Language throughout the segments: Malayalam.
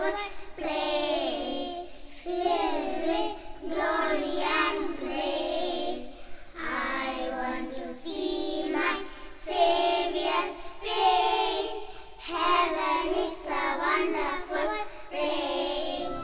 wonderful place filled with glory and praise. I want to see my Savior's face. Heaven is a wonderful place.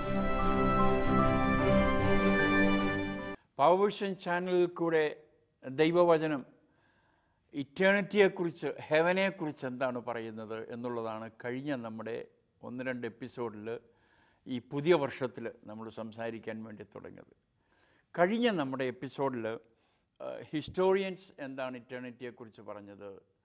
പവർഷൻ ചാനലിൽ കൂടെ ദൈവവചനം ഇറ്റേണിറ്റിയെക്കുറിച്ച് ഹെവനെക്കുറിച്ച് എന്താണ് പറയുന്നത് എന്നുള്ളതാണ് കഴിഞ്ഞ നമ്മുടെ ഒന്ന് രണ്ട് എപ്പിസോഡിൽ ഈ പുതിയ വർഷത്തിൽ നമ്മൾ സംസാരിക്കാൻ വേണ്ടി തുടങ്ങിയത് കഴിഞ്ഞ നമ്മുടെ എപ്പിസോഡിൽ ഹിസ്റ്റോറിയൻസ് എന്താണ് ഇറ്റേണിറ്റിയെക്കുറിച്ച് പറഞ്ഞത്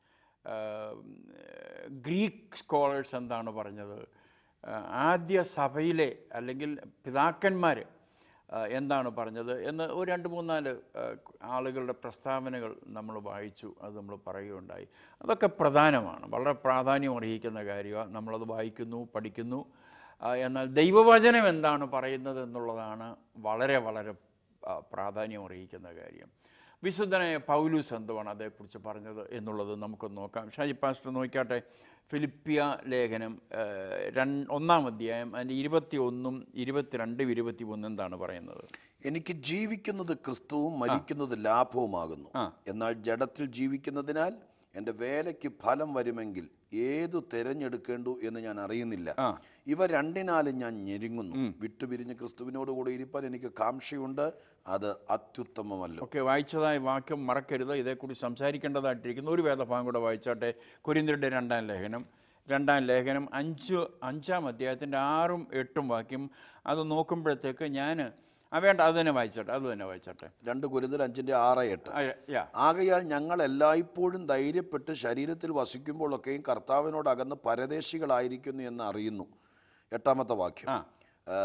ഗ്രീക്ക് സ്കോളേഴ്സ് എന്താണ് പറഞ്ഞത് ആ, ആദ്യ സഭയിലെ അല്ലെങ്കിൽ പിതാക്കന്മാർ എന്താണ് പറഞ്ഞത് എന്ന് ഒരു രണ്ട് മൂന്നാല് ആ, ആളുകളുടെ പ്രസ്താവനകൾ നമ്മൾ വായിച്ചു അത് നമ്മൾ പറയുകയുണ്ടായി അതൊക്കെ പ്രധാനമാണ് വളരെ പ്രാധാന്യം അർഹിക്കുന്ന കാര്യമാണ് നമ്മളത് വായിക്കുന്നു പഠിക്കുന്നു ആ, എന്നാൽ ദൈവവചനം എന്താണ് പറയുന്നത് എന്നുള്ളതാണ് വളരെ വളരെ ആ, പ്രാധാന്യം അർഹിക്കുന്ന കാര്യം വിശുദ്ധനായ പൗലൂസ് എന്തുവാണ് അതേക്കുറിച്ച് പറഞ്ഞത് എന്നുള്ളത് നമുക്കൊന്ന് നോക്കാം ഷാജി പാസ്റ്റർ നോക്കിയാട്ടെ ഫിലിപ്പിയ ലേഖനം ആ, രണ്ട് ഒന്നാം അധ്യായം അതിൻ്റെ ഇരുപത്തി ഒന്നും ഇരുപത്തിരണ്ടും ഇരുപത്തി മൂന്നും എന്താണ് പറയുന്നത് എനിക്ക് ജീവിക്കുന്നത് ക്രിസ്തുവും മരിക്കുന്നത് ലാഭവുമാകുന്നു എന്നാൽ ജഡത്തിൽ ജീവിക്കുന്നതിനാൽ എൻ്റെ വേലയ്ക്ക് ഫലം വരുമെങ്കിൽ ഏതു തിരഞ്ഞെടുക്കേണ്ടു എന്ന് ഞാൻ അറിയുന്നില്ല ഇവ രണ്ടിനാലും ഞാൻ ഞെരുങ്ങുന്നു വിട്ടുപിരിഞ്ഞ് ക്രിസ്തുവിനോട് കൂടെ ഇരിപ്പാൻ എനിക്ക് കാംക്ഷയുണ്ട് അത് അത്യുത്തമമല്ലോ ഒക്കെ വായിച്ചതായ വാക്യം മറക്കരുത് ഇതേക്കുറിച്ച് സംസാരിക്കേണ്ടതായിട്ടിരിക്കുന്നു ഒരു വേദഭാഗം കൂടെ വായിച്ചാട്ടെ കുരിന്തിരുടെ രണ്ടാം ലേഖനം രണ്ടാം ലേഖനം അഞ്ച് അഞ്ചാം അധ്യായത്തിൻ്റെ ആറും എട്ടും വാക്യം അത് നോക്കുമ്പോഴത്തേക്ക് ഞാൻ ആ വേണ്ട അത് തന്നെ വായിച്ചോട്ടെ അത് തന്നെ വായിച്ചോട്ടെ രണ്ട് കുരുതൽ അഞ്ചിൻ്റെ ആറ് എട്ട് ആ, യാ ആകയാൽ ഞങ്ങൾ എല്ലായ്പ്പോഴും ധൈര്യപ്പെട്ട് ശരീരത്തിൽ വസിക്കുമ്പോഴൊക്കെയും കർത്താവിനോട് അകന്ന് പരദേശികളായിരിക്കുന്നു എന്ന് അറിയുന്നു എട്ടാമത്തെ വാക്യം ആ. ആ,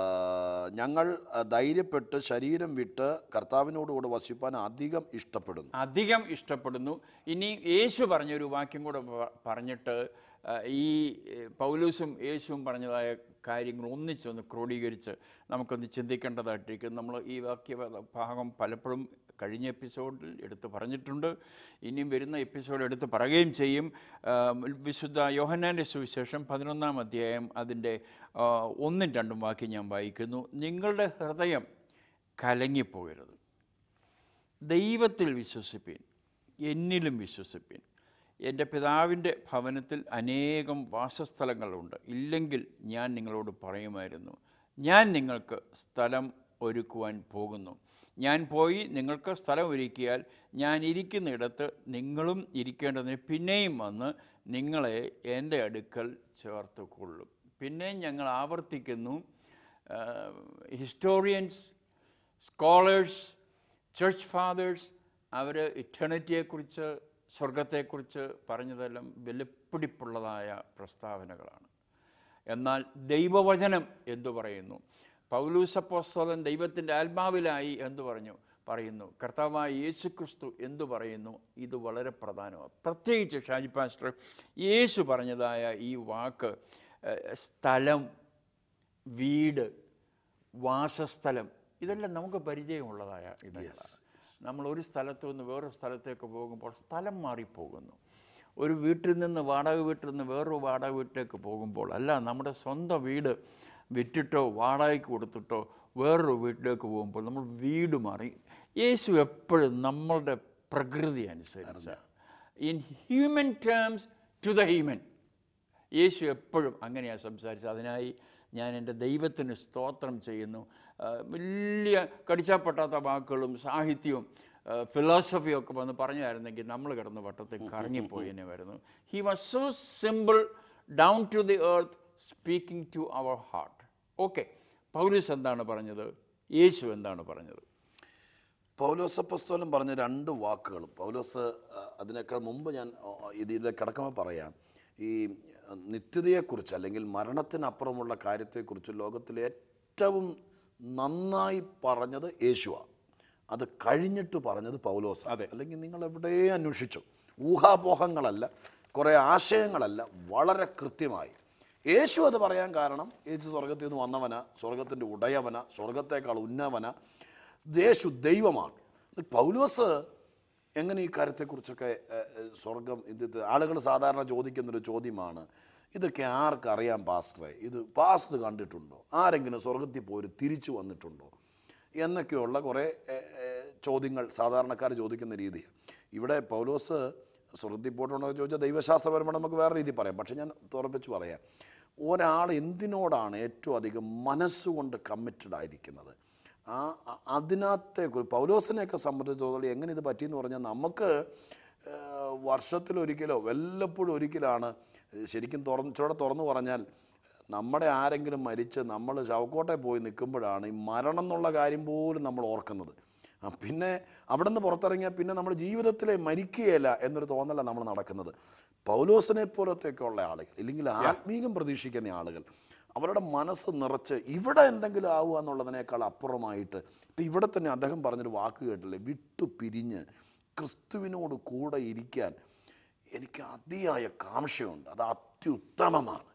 ഞങ്ങൾ ആ, ധൈര്യപ്പെട്ട് ശരീരം വിട്ട് കർത്താവിനോടുകൂടെ വസിപ്പാൻ അധികം ഇഷ്ടപ്പെടുന്നു അധികം ഇഷ്ടപ്പെടുന്നു ഇനി യേശു പറഞ്ഞൊരു വാക്യം കൂടെ പ- പറഞ്ഞിട്ട് ആ, ഈ ഏ, പൗലൂസും യേശുവും പറഞ്ഞതായ കാര്യങ്ങൾ ഒന്നിച്ചൊന്ന് ക്രോഡീകരിച്ച് നമുക്കൊന്ന് ചിന്തിക്കേണ്ടതായിട്ടിരിക്കും നമ്മൾ ഈ വാക്യ ഭാഗം പലപ്പോഴും കഴിഞ്ഞ എപ്പിസോഡിൽ എടുത്ത് പറഞ്ഞിട്ടുണ്ട് ഇനിയും വരുന്ന എപ്പിസോഡ് എടുത്ത് പറയുകയും ചെയ്യും ആ, വിശുദ്ധ യോഹന്നാൻ്റെ സുവിശേഷം പതിനൊന്നാം അധ്യായം അതിൻ്റെ ആ, ഒന്നും രണ്ടും വാക്യം ഞാൻ വായിക്കുന്നു നിങ്ങളുടെ ഹൃദയം കലങ്ങിപ്പോകരുത് ദൈവത്തിൽ വിശ്വസിപ്പീൻ എന്നിലും വിശ്വസിപ്പീൻ എൻ്റെ പിതാവിൻ്റെ ഭവനത്തിൽ അനേകം വാസസ്ഥലങ്ങളുണ്ട് ഇല്ലെങ്കിൽ ഞാൻ നിങ്ങളോട് പറയുമായിരുന്നു ഞാൻ നിങ്ങൾക്ക് സ്ഥലം ഒരുക്കുവാൻ പോകുന്നു ഞാൻ പോയി നിങ്ങൾക്ക് സ്ഥലം ഒരുക്കിയാൽ ഞാൻ ഇരിക്കുന്നിടത്ത് നിങ്ങളും ഇരിക്കേണ്ടതിന് പിന്നെയും വന്ന് നിങ്ങളെ എൻ്റെ അടുക്കൽ ചേർത്ത് കൊള്ളും പിന്നെയും ഞങ്ങൾ ആവർത്തിക്കുന്നു ഹിസ്റ്റോറിയൻസ് സ്കോളേഴ്സ് ചർച്ച് ഫാദേഴ്സ് അവർ ഇറ്റേണിറ്റിയെക്കുറിച്ച് സ്വർഗത്തെക്കുറിച്ച് പറഞ്ഞതെല്ലാം വെളുപ്പിടിപ്പുള്ളതായ പ്രസ്താവനകളാണ് എന്നാൽ ദൈവവചനം എന്തു പറയുന്നു പൗലൂസപ്പോസ്തലൻ ദൈവത്തിൻ്റെ ആത്മാവിലായി എന്തു പറഞ്ഞു പറയുന്നു കർത്താവായ യേശു ക്രിസ്തു എന്തു പറയുന്നു ഇത് വളരെ പ്രധാനമാണ് പ്രത്യേകിച്ച് ഷാജി പാസ്റ്റർ യേശു പറഞ്ഞതായ ഈ വാക്ക് ഏഹ്, സ്ഥലം വീട് വാസസ്ഥലം ഇതെല്ലാം നമുക്ക് പരിചയമുള്ളതായ ഇടങ്ങളാണ് നമ്മൾ ഒരു സ്ഥലത്തു നിന്ന് വേറൊരു സ്ഥലത്തേക്ക് പോകുമ്പോൾ സ്ഥലം മാറിപ്പോകുന്നു ഒരു വീട്ടിൽ നിന്ന് വാടക വീട്ടിൽ നിന്ന് വേറൊരു വാടക വീട്ടിലേക്ക് പോകുമ്പോൾ അല്ല നമ്മുടെ സ്വന്തം വീട് വിറ്റിട്ടോ വാടകയ്ക്ക് കൊടുത്തിട്ടോ വേറൊരു വീട്ടിലേക്ക് പോകുമ്പോൾ നമ്മൾ വീട് മാറി യേശു എപ്പോഴും നമ്മളുടെ പ്രകൃതി അനുസരിച്ച് in human terms to the human യേശു എപ്പോഴും അങ്ങനെയാണ് സംസാരിച്ചത് അതിനായി ഞാൻ എൻ്റെ ദൈവത്തിന് സ്തോത്രം ചെയ്യുന്നു ആ, വലിയ കടിച്ചാൽ വാക്കുകളും സാഹിത്യവും ഫിലോസഫിയും ഒക്കെ വന്ന് പറഞ്ഞായിരുന്നെങ്കിൽ നമ്മൾ കിടന്ന് വട്ടത്തിൽ കറങ്ങിപ്പോയിനെ വരുന്നു he was so simple down to the earth speaking to our heart okay Paulose എന്താണ് പറഞ്ഞത് യേശു എന്താണ് പറഞ്ഞത് പൗലോസ് അപ്പസ്തോലൻ പറഞ്ഞ രണ്ട് വാക്കുകളും പൗലോസ് ആ, അതിനേക്കാൾ മുമ്പ് ഞാൻ ആ, ഇതിലേക്ക് കടക്കുമ്പോൾ പറയാം ഈ ആ, നിത്യതയെക്കുറിച്ച് അല്ലെങ്കിൽ മരണത്തിനപ്പുറമുള്ള കാര്യത്തെക്കുറിച്ച് ലോകത്തിലെ ഏറ്റവും നന്നായി പറഞ്ഞത് യേശുവാണ് അത് കഴിഞ്ഞിട്ട് പറഞ്ഞത് പൗലോസ് അതെ. അല്ലെങ്കിൽ നിങ്ങൾ എവിടെ അന്വേഷിച്ചു ഊഹാപോഹങ്ങളല്ല കുറേ ആശയങ്ങളല്ല വളരെ കൃത്യമായി യേശു അത് പറയാൻ കാരണം യേശു സ്വർഗത്തിൽ നിന്ന് വന്നവന സ്വർഗത്തിൻ്റെ ഉടയവന സ്വർഗത്തേക്കാൾ ഉന്നവന യേശു ദൈവമാണ് എന്നാൽ പൗലോസ് എങ്ങനെ ഈ കാര്യത്തെക്കുറിച്ചൊക്കെ ഏഹ്, ഏഹ്, സ്വർഗം ഇത് ആളുകൾ സാധാരണ ചോദിക്കുന്നൊരു ചോദ്യമാണ് ഇതൊക്കെ ആർക്കറിയാം പാസ്റ്ററെ ഇത് പാസ്റ്റർ കണ്ടിട്ടുണ്ടോ ആരെങ്കിലും സ്വർഗത്തിൽ പോയി തിരിച്ചു വന്നിട്ടുണ്ടോ എന്നൊക്കെയുള്ള കുറേ എ, എ, ചോദ്യങ്ങൾ സാധാരണക്കാർ ചോദിക്കുന്ന രീതിയാണ് ഇവിടെ പൗലോസ് സ്വർഗത്തിൽ പോയിട്ടുണ്ടോ എന്ന് ചോദിച്ചാൽ ദൈവശാസ്ത്രപരമായി നമുക്ക് വേറെ രീതിയിൽ പറയാം പക്ഷേ ഞാൻ തുറപ്പിച്ച് പറയാം ഒരാൾ എന്തിനോടാണ് ഏറ്റവും അധികം മനസ്സുകൊണ്ട് കമ്മിറ്റഡ് ആയിരിക്കുന്നത് ആ അ- അതിനകത്തെ കു- പൗലോസിനെയൊക്കെ സംബന്ധിച്ചിടത്തോളം എങ്ങനെ ഇത് പറ്റിയെന്ന് പറഞ്ഞാൽ നമുക്ക് ഏഹ്, വർഷത്തിലൊരിക്കലോ വല്ലപ്പോഴും ഒരിക്കലാണ് ശരിക്കും തുറന്ന് ഇച്ചിരി തുറന്നു പറഞ്ഞാൽ നമ്മുടെ ആരെങ്കിലും മരിച്ച് നമ്മൾ ശവക്കോട്ടെ പോയി നിൽക്കുമ്പോഴാണ് ഈ മരണം എന്നുള്ള കാര്യം പോലും നമ്മൾ ഓർക്കുന്നത് ആ, പിന്നെ അവിടെ നിന്ന് പുറത്തിറങ്ങിയാൽ പിന്നെ നമ്മുടെ ജീവിതത്തിലെ മരിക്കുകയില്ല എന്നൊരു തോന്നലാണ് നമ്മൾ നടക്കുന്നത് പൗലോസിനെ പോലത്തെയൊക്കെയുള്ള ആളുകൾ ഇല്ലെങ്കിൽ ആത്മീകം പ്രതീക്ഷിക്കുന്ന ആളുകൾ അവരുടെ മനസ്സ് നിറച്ച് ഇവിടെ എന്തെങ്കിലും ആവുക എന്നുള്ളതിനേക്കാൾ അപ്പുറമായിട്ട് ഇപ്പം ഇവിടെ തന്നെ അദ്ദേഹം പറഞ്ഞൊരു വാക്ക് കേട്ടില്ലേ വിട്ടു പിരിഞ്ഞ് ക്രിസ്തുവിനോട് കൂടെ ഇരിക്കാൻ എനിക്ക് അതിയായ കാംക്ഷയുണ്ട് അത് അത്യുത്തമമാണ്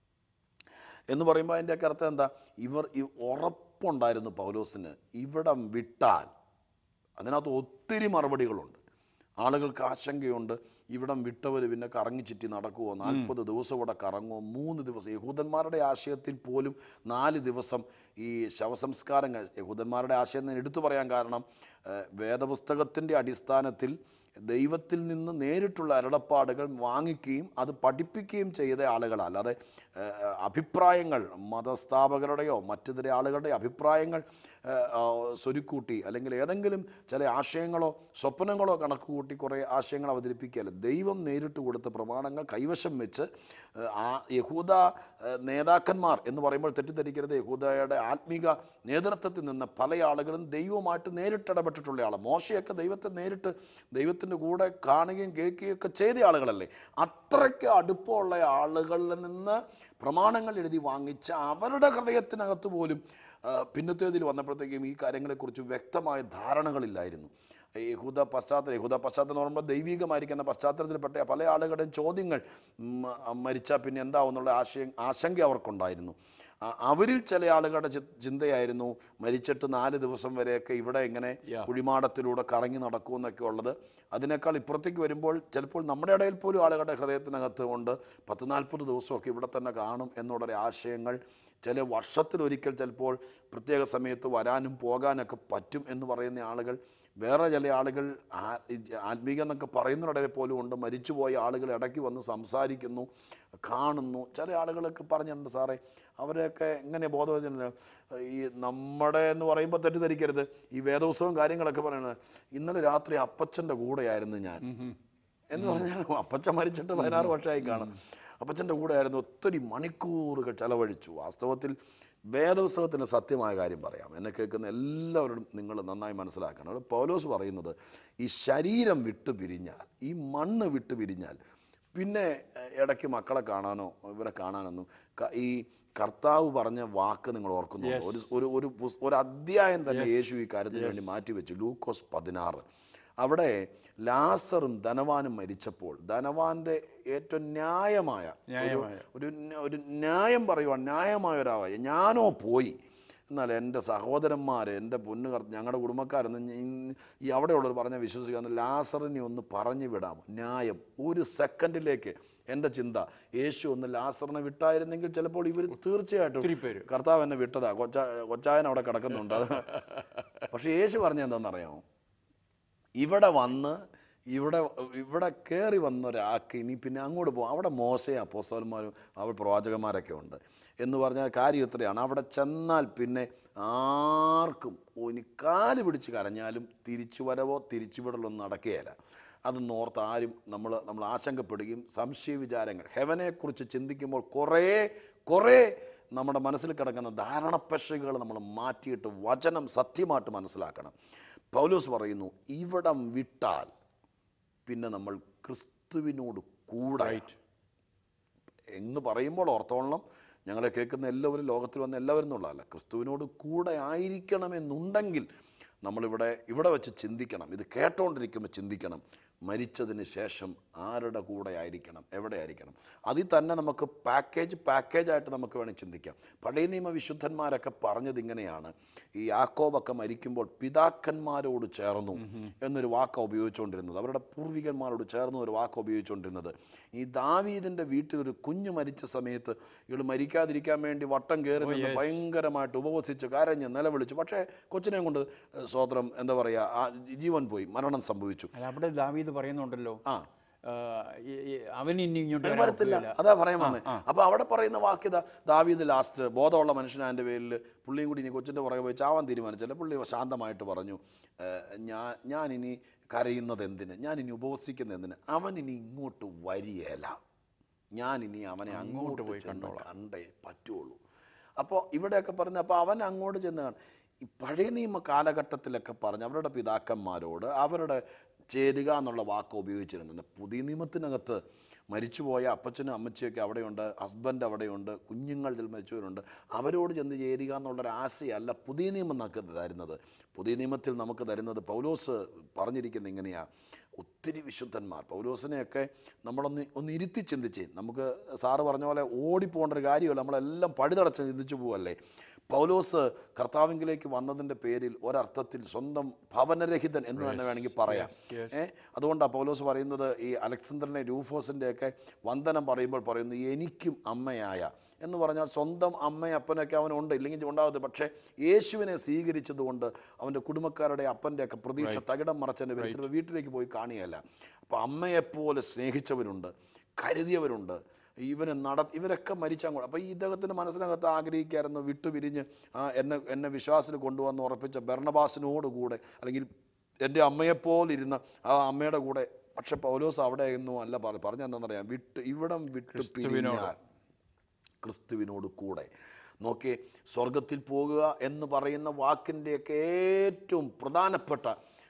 എന്ന് പറയുമ്പോൾ അതിൻ്റെയൊക്കെ അർത്ഥം എന്താ ഇവർ ഈ ഉറപ്പുണ്ടായിരുന്നു പൗലോസിന് ഇവിടം വിട്ടാൽ അതിനകത്ത് ഒത്തിരി മറുപടികളുണ്ട് ആളുകൾക്ക് ആശങ്കയുണ്ട് ഇവിടം വിട്ടവർ പിന്നെ കറങ്ങി ചുറ്റി നടക്കുമോ നാൽപ്പത് ദിവസം ഇവിടെ കറങ്ങുമോ മൂന്ന് ദിവസം യഹൂദന്മാരുടെ ആശയത്തിൽ പോലും നാല് ദിവസം ഈ ശവസംസ്കാരം കഴി- യഹൂദന്മാരുടെ ആശയം ഞാൻ എടുത്തു പറയാൻ കാരണം ഏഹ്, വേദപുസ്തകത്തിൻ്റെ അടിസ്ഥാനത്തിൽ ദൈവത്തിൽ നിന്ന് നേരിട്ടുള്ള അരുളപ്പാടുകൾ വാങ്ങിക്കുകയും അത് പഠിപ്പിക്കുകയും ചെയ്ത ആളുകളാണ് അല്ലാതെ ഏഹ്, അഭിപ്രായങ്ങൾ മതസ്ഥാപകരുടെയോ മറ്റു ചില ആളുകളുടെ അഭിപ്രായങ്ങൾ ഏഹ്, ആ, സ്വരുക്കൂട്ടി അല്ലെങ്കിൽ ഏതെങ്കിലും ചില ആശയങ്ങളോ സ്വപ്നങ്ങളോ കണക്ക് കൂട്ടി കുറേ ആശയങ്ങൾ അവതരിപ്പിക്കുകയല്ല ദൈവം നേരിട്ട് കൊടുത്ത പ്രമാണങ്ങൾ കൈവശം വെച്ച് ഏഹ്, ആ യഹൂദ ഏഹ്, നേതാക്കന്മാർ എന്ന് പറയുമ്പോൾ തെറ്റിദ്ധരിക്കരുത് യഹൂദയുടെ ആത്മീക നേതൃത്വത്തിൽ നിന്ന് പല ആളുകളും ദൈവമായിട്ട് നേരിട്ടിടപെട്ടിട്ടുള്ള ആളാണ് മോശയൊക്കെ ദൈവത്തെ നേരിട്ട് ദൈവത്തിൻ്റെ കൂടെ കാണുകയും കേൾക്കുകയും ഒക്കെ ചെയ്ത ആളുകളല്ലേ അത്രയ്ക്ക് അടുപ്പമുള്ള ആളുകളിൽ നിന്ന് പ്രമാണങ്ങൾ എഴുതി വാങ്ങിച്ച അവരുടെ ഹൃദയത്തിനകത്ത് പോലും ആ, പിന്നത്തേതിൽ വന്നപ്പോഴത്തേക്കും ഈ കാര്യങ്ങളെക്കുറിച്ച് വ്യക്തമായ ധാരണകളില്ലായിരുന്നു യഹൂദ പശ്ചാത്തലം യഹൂദ പശ്ചാത്തലം എന്ന് പറയുമ്പോൾ ദൈവികമായിരിക്കുന്ന പശ്ചാത്തലത്തിൽപ്പെട്ട പല ആളുകളുടെയും ചോദ്യങ്ങൾ മരിച്ചാൽ പിന്നെ എന്താവും എന്നുള്ള ആശയം ആശങ്ക അവർക്കുണ്ടായിരുന്നു ആ- അവരിൽ ചില ആളുകളുടെ ചി- ചിന്തയായിരുന്നു മരിച്ചിട്ട് നാല് ദിവസം വരെയൊക്കെ ഇവിടെ ഇങ്ങനെ കുഴിമാടത്തിലൂടെ കറങ്ങി നടക്കുമെന്നൊക്കെ ഉള്ളത് അതിനേക്കാൾ ഇപ്പുറത്തേക്ക് വരുമ്പോൾ ചിലപ്പോൾ നമ്മുടെ ഇടയിൽ പോലും ആളുകളുടെ ഹൃദയത്തിനകത്ത് കൊണ്ട് പത്ത് നാൽപ്പത് ദിവസമൊക്കെ ഇവിടെ തന്നെ കാണും എന്നുള്ളൊരു ആശയങ്ങൾ ചില വർഷത്തിലൊരിക്കൽ ചിലപ്പോൾ പ്രത്യേക സമയത്ത് വരാനും പോകാനൊക്കെ പറ്റും എന്ന് പറയുന്ന ആളുകൾ വേറെ ചില ആളുകൾ ആ- ഈ ആത്മീകം എന്നൊക്കെ പറയുന്നവരുടെ പോലും ഉണ്ട് മരിച്ചുപോയ ആളുകൾ ഇടയ്ക്ക് വന്ന് സംസാരിക്കുന്നു കാണുന്നു ചില ആളുകളൊക്കെ പറഞ്ഞിട്ടുണ്ട് സാറേ അവരെയൊക്കെ എങ്ങനെ ബോധവചന ഈ നമ്മുടെ എന്ന് പറയുമ്പോൾ തെറ്റിദ്ധരിക്കരുത് ഈ വേദോത്സവം കാര്യങ്ങളൊക്കെ പറയുന്നത് ഇന്നലെ രാത്രി അപ്പച്ചൻ്റെ കൂടെയായിരുന്നു ഞാൻ എന്ന് പറഞ്ഞാൽ അപ്പച്ചൻ മരിച്ചിട്ട് പതിനാറ് വർഷമായി കാണും അപ്പച്ചൻ്റെ കൂടെയായിരുന്നു ഒത്തിരി മണിക്കൂറുകൾ ചെലവഴിച്ചു വാസ്തവത്തിൽ വേദോത്സവത്തിൻ്റെ സത്യമായ കാര്യം പറയാം എന്നെ കേൾക്കുന്ന എല്ലാവരോടും നിങ്ങൾ നന്നായി മനസ്സിലാക്കണം അവിടെ പൗലോസ് പറയുന്നത് ഈ ശരീരം വിട്ടു പിരിഞ്ഞാൽ ഈ മണ്ണ് വിട്ടു പിരിഞ്ഞാൽ പിന്നെ എഹ്, ഇടയ്ക്ക് മക്കളെ കാണാനോ ഇവരെ കാണാനൊന്നും ക- ഈ കർത്താവ് പറഞ്ഞ വാക്ക് നിങ്ങൾ ഓർക്കുന്നു ഒരു ഒരു ഒരു പുസ്- ഒരു അധ്യായം തന്നെ യേശു ഈ കാര്യത്തിന് വേണ്ടി മാറ്റിവെച്ചു ലൂക്കോസ് പതിനാറ് അവിടെ ലാസറും ധനവാനും മരിച്ചപ്പോൾ ധനവാന്റെ ഏറ്റവും ന്യായമായ ഒരു ഒരു ന്യ- ഒരു ന്യായം പറയുവാൻ ന്യായമായ ഒരാവായ ഞാനോ പോയി എന്നാൽ എൻ്റെ സഹോദരന്മാർ എൻ്റെ പൊന്നുകർ ഞങ്ങളുടെ കുടുംബക്കാരെന്ന് ഞ- ഈ അവിടെയുള്ളവർ പറഞ്ഞ വിശ്വസിക്കുന്ന ലാസറിനെ ഒന്ന് പറഞ്ഞു വിടാം ന്യായം ഒരു സെക്കൻഡിലേക്ക് എൻ്റെ ചിന്ത യേശു ഒന്ന് ലാസറിനെ വിട്ടായിരുന്നെങ്കിൽ ചിലപ്പോൾ ഇവർ തീർച്ചയായിട്ടും കർത്താവ് എന്നെ വിട്ടതാ കൊച്ച കൊച്ചായൻ അവിടെ കിടക്കുന്നുണ്ട് അത് പക്ഷേ യേശു പറഞ്ഞ എന്താണെന്നറിയാമോ ഇവിടെ വന്ന് ഇവിടെ ഇവിടെ കയറി വന്ന ഒരാൾക്ക് ഇനി പിന്നെ അങ്ങോട്ട് പോകും അവിടെ മോശയും അപ്പോസ്തലന്മാരും അവിടെ പ്രവാചകന്മാരൊക്കെ ഉണ്ട് എന്ന് പറഞ്ഞാൽ കാര്യം ഇത്രയാണ് അവിടെ ചെന്നാൽ പിന്നെ ആർക്കും ഓ, ഇനി കാല് പിടിച്ച് കരഞ്ഞാലും തിരിച്ചു വരവോ തിരിച്ചു വിടലൊന്നും നടക്കുകയില്ല അതൊന്നും ഓർത്ത് ആരും നമ്മൾ നമ്മൾ ആശങ്കപ്പെടുകയും സംശയ വിചാരങ്ങൾ ഹെവനെക്കുറിച്ച് ചിന്തിക്കുമ്പോൾ കുറേ കുറേ നമ്മുടെ മനസ്സിൽ കിടക്കുന്ന ധാരണപ്പശകൾ നമ്മൾ മാറ്റിയിട്ട് വചനം സത്യമായിട്ട് മനസ്സിലാക്കണം പൗലോസ് പറയുന്നു ഇവിടം വിട്ടാൽ പിന്നെ നമ്മൾ ക്രിസ്തുവിനോട് കൂടെ എന്ന് പറയുമ്പോൾ ഓർത്തോളണം ഞങ്ങളെ കേൾക്കുന്ന എല്ലാവരും ലോകത്തിൽ വന്ന എല്ലാവരും എന്നുള്ളതല്ല ക്രിസ്തുവിനോട് കൂടെ ആയിരിക്കണമെന്നുണ്ടെങ്കിൽ നമ്മളിവിടെ ഇവിടെ വെച്ച് ചിന്തിക്കണം ഇത് കേട്ടോണ്ടിരിക്കുമ്പോൾ ചിന്തിക്കണം മരിച്ചതിന് ശേഷം ആരുടെ കൂടെ ആയിരിക്കണം എവിടെ ആയിരിക്കണം അതിൽ തന്നെ നമുക്ക് പാക്കേജ് പാക്കേജായിട്ട് നമുക്ക് വേണമെങ്കിൽ ചിന്തിക്കാം പഴയ നിയമ വിശുദ്ധന്മാരൊക്കെ പറഞ്ഞത് ഇങ്ങനെയാണ് ഈ യാക്കോബൊക്കെ മരിക്കുമ്പോൾ പിതാക്കന്മാരോട് ചേർന്നു എന്നൊരു വാക്ക ഉപയോഗിച്ചുകൊണ്ടിരുന്നത് അവരുടെ പൂർവികന്മാരോട് ചേർന്നു ഒരു വാക്ക ഉപയോഗിച്ചുകൊണ്ടിരുന്നത് ഈ ദാവീദിൻ്റെ വീട്ടിൽ ഒരു കുഞ്ഞ് മരിച്ച സമയത്ത് ഇവൾ മരിക്കാതിരിക്കാൻ വേണ്ടി വട്ടം കയറി നിന്ന് ഭയങ്കരമായിട്ട് ഉപവസിച്ച് കരഞ്ഞ് നിലവിളിച്ചു പക്ഷേ കൊച്ചിനെ കൊണ്ട് സ്വോത്രം എന്താ പറയുക ആ ജീവൻ പോയി മരണം സംഭവിച്ചു അല്ല അവിടെ ദാവീദ് പറയുന്നുണ്ടല്ലോ ആ ആ, ഈ- ഈ അവൻ ഇനി ഇങ്ങോട്ട് വരാൻ വരത്തില്ല ഒക്കുകയില്ല. അതാ പറയാൻ വന്നത് അപ്പൊ അവിടെ പറയുന്ന വാക്യത ദാവീദ് ലാസ്റ്റ് ബോധമുള്ള മനുഷ്യനാൻ്റെ പേരിൽ പുള്ളിയും കൂടി ഇനി കൊച്ചിൻ്റെ പുറകെ പോയി ചാവാൻ തീരുമാനിച്ചല്ല പുള്ളി ശാന്തമായിട്ട് പറഞ്ഞു "ഏഹ്, ഞാൻ ഞാൻ ഇനി കരയുന്നത് എന്തിന് ഞാൻ ഇനി ഉപവസിക്കുന്നത് എന്തിന് അവൻ ഇനി ഇങ്ങോട്ട് വരികയില്ല ഞാൻ ഇനി അവനെ അങ്ങോട്ട് പോയി ചെന്ന് കണ്ടേ പറ്റുള്ളൂ അപ്പോൾ ഇവിടെയൊക്കെ പറഞ്ഞ അപ്പോൾ അവൻ അങ്ങോട്ട് ചെന്ന് കാണും. ഈ പഴയ നിയമ കാലഘട്ടത്തിലൊക്കെ പറഞ്ഞ് അവരുടെ പിതാക്കന്മാരോട് അവരുടെ ചേരുക എന്നുള്ള വാക്ക് ഉപയോഗിച്ചിരുന്നുണ്ട് പുതിയ നിയമത്തിനകത്ത് മരിച്ചുപോയ അപ്പച്ചനും അമ്മച്ചിയൊക്കെ അവിടെയുണ്ട് ഹസ്ബൻഡ് അവിടെയുണ്ട് കുഞ്ഞുങ്ങൾ ചില മരിച്ചവരുണ്ട് അവരോട് ചെന്ന് ചേരുക എന്നുള്ളൊരു ആശയമല്ല പുതിയ നിയമം നമുക്ക് തരുന്നത് പുതിയ നിയമത്തിൽ നമുക്ക് തരുന്നത് പൗലോസ് പറഞ്ഞിരിക്കുന്നത് ഇങ്ങനെയാണ് ഒത്തിരി വിശുദ്ധന്മാർ പൗലോസിനെയൊക്കെ നമ്മളൊന്ന് ഒന്ന് ഇരുത്തി ചിന്തിച്ച് നമുക്ക് സാറ് പറഞ്ഞ പോലെ ഓടിപ്പോകേണ്ട ഒരു കാര്യമല്ല നമ്മളെല്ലാം പഴുതടച്ച് ചിന്തിച്ചു പോവല്ലേ പൗലോസ് കർത്താവിങ്കിലേക്ക് വന്നതിൻ്റെ പേരിൽ ഒരർത്ഥത്തിൽ സ്വന്തം ഭവനരഹിതൻ എന്ന് തന്നെ വേണമെങ്കിൽ പറയാം ഏ അതുകൊണ്ടാണ് പൗലോസ് പറയുന്നത് ഈ അലക്സാണ്ടറിനെ രൂഫോസിൻ്റെ ഒക്കെ വന്ദനം പറയുമ്പോൾ പറയുന്നു എനിക്കും അമ്മയായ എന്ന് പറഞ്ഞാൽ സ്വന്തം അമ്മയും അപ്പനൊക്കെ അവനുണ്ട് ഇല്ലെങ്കിൽ ഉണ്ടാകത്തില്ല പക്ഷേ യേശുവിനെ സ്വീകരിച്ചതുകൊണ്ട് അവൻ്റെ കുടുംബക്കാരുടെ അപ്പൻ്റെ ഒക്കെ പ്രതീക്ഷ തകിടം മറച്ചതിൻ്റെ പേരിൽ വീട്ടിലേക്ക് പോയി കാണുകയല്ല അപ്പോൾ അമ്മയെപ്പോലെ സ്നേഹിച്ചവരുണ്ട് കരുതിയവരുണ്ട് ഇവന് നട ഇവരൊക്കെ മരിച്ചാൽ അപ്പോൾ ഈ ഇദ്ദേഹത്തിൻ്റെ മനസ്സിനകത്ത് ആഗ്രഹിക്കായിരുന്നു വിട്ടുപിരിഞ്ഞ് ആ എന്നെ എന്നെ വിശ്വാസത്തിൽ കൊണ്ടുവന്ന് ഉറപ്പിച്ച ബർണബാസിനോട് കൂടെ അല്ലെങ്കിൽ എൻ്റെ അമ്മയെപ്പോലിരുന്ന ആ അമ്മയുടെ കൂടെ പക്ഷെ പൗലോസ് അവിടെ ഒന്നും അല്ല പറഞ്ഞു പറഞ്ഞെന്താണെന്നറിയാം വിട്ട് ഇവിടം വിട്ട് പിരിഞ്ഞാൽ ക്രിസ്തുവിനോട് കൂടെ നോക്കി സ്വർഗത്തിൽ പോകുക എന്ന് പറയുന്ന വാക്കിൻ്റെയൊക്കെ ഏറ്റവും പ്രധാനപ്പെട്ട